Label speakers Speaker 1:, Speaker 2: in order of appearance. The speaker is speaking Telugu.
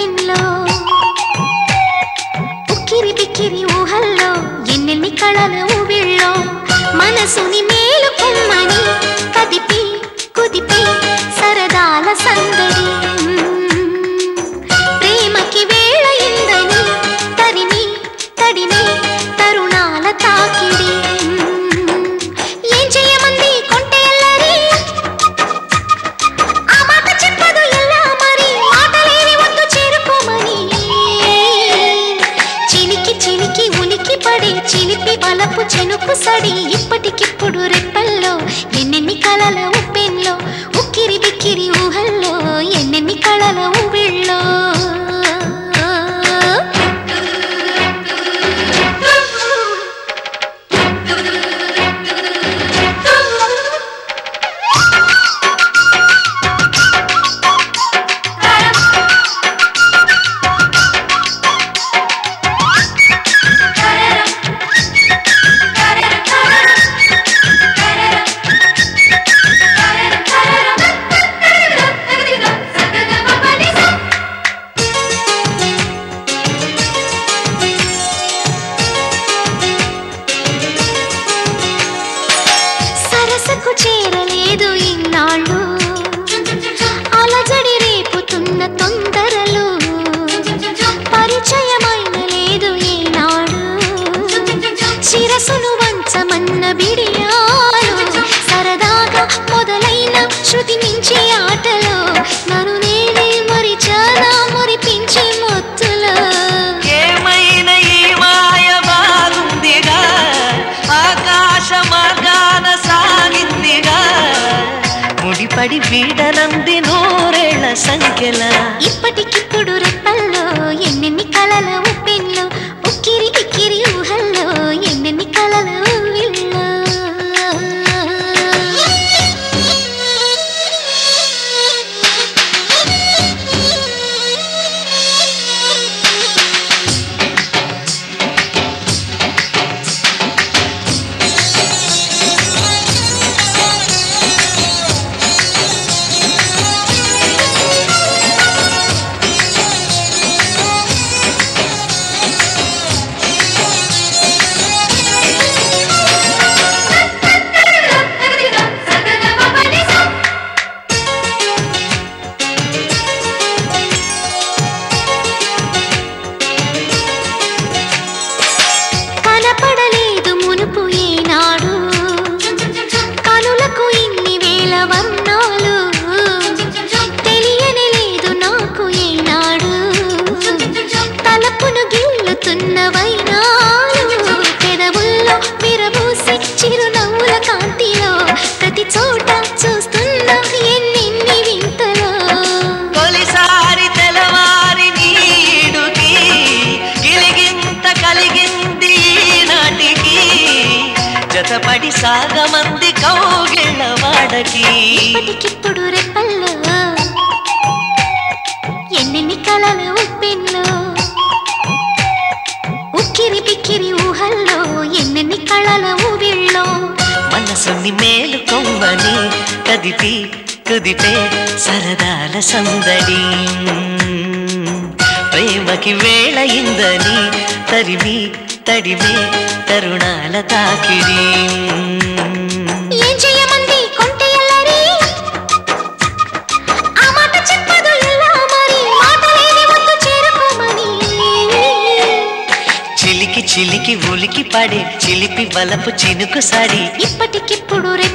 Speaker 1: ఉప్పెన్లో ఉక్కిరి బిక్కిరి ఊహల్లో ఎన్నెన్ని కళల ఊవిళ్ళో మనసుని మేలు కొమ్మని కదిపి కుదిపి సరదాల సందడి ప్రేమకి వేళ ఇందని తరిమి తడిమి తరుణాల తాకిడి ఏం చేయమంది కొంటెల్లరి ఆ మాట చెప్పదు ఎలా మరి మాటలేని వద్దు చేరుకోమని చిలికి చిలికి ఉనికి పడి చిలిపి బలపు చెనుకు సడి ఇప్పటికిప్పుడు రెప్పల్లో ఎన్నెన్ని కళల ఉప్పెన్లో ఉక్కిరి బిక్కిరి ఊహల్లో ఎన్నెన్ని కళల ఊవిళ్ళో సరసకు చేరలేదు ఇన్నాళ్ళు అలజడి రేపుతున్న తొందరలు పరిచయమైన లేదు ఈనాడు శిరసును వంచమన్న బిడియాలు సరదాగా మొదలైన శృతి మించి ఆటలో నన్ను నేనే మరిచానా మురిపించి మొత్తులో
Speaker 2: ఏమైనా ఈ మాయ బాగుందిగా ఆకాశ మార్గాన సాగిందిగా ముడిపడి వీడనంది నూరేళ్ల సంఖ్యల
Speaker 1: ఇప్పటికిప్పుడు రెప్పల్లో ఎన్నెన్ని కలల ఉప్పెన్లో ఉక్కిరి ఇక్కిరి ఊహల్లో ఎన్నెన్ని కలల ఊవిళ్ళో కనపడలేదు మునుపు ఈనాడు కనులకు ఇన్ని వేల వర్ణాలు తెలియని లేదు నాకు ఈనాడు తలపును గిల్లుతున్న వైనాలు పెదవుల్లో విరబూసి చిరునవ్వుల కాంతిలో ప్రతి చోట చూస్తున్న ఎన్నెన్ని వింతలో
Speaker 2: తొలిసారి తెలవారి నీడుకి గిలిగింత కలిగింది నాటికి జతపడి సాగమంది కౌగిళ్ళ వాడకి
Speaker 1: ఇప్పటికిప్పుడు రెప్పల్లో ఎన్నెన్ని కలల ఉప్పెన్లో ఉక్కిరి పిక్కిరి ఊహల్లో ఎన్నెన్ని కళల ఊవిళ్ళో
Speaker 2: మనసుని మేలు కొమ్మని కదిపి కుదిపే సరదాల సందడి ప్రేమకి వేళ ఇందని తరిమి తడిమే తరుణాల తాకిడి
Speaker 1: ఏం చేయమంది కొంటెల్లరి ఆ మాట చెప్పదు ఎలా మరి మాటలేని వద్దు చేరుకోమని
Speaker 2: చిలికి చిలికి ఉలికి పడే చిలిపి బలపు చినుకు సడి
Speaker 1: ఇప్పటికిప్పుడు రెప్పల్లో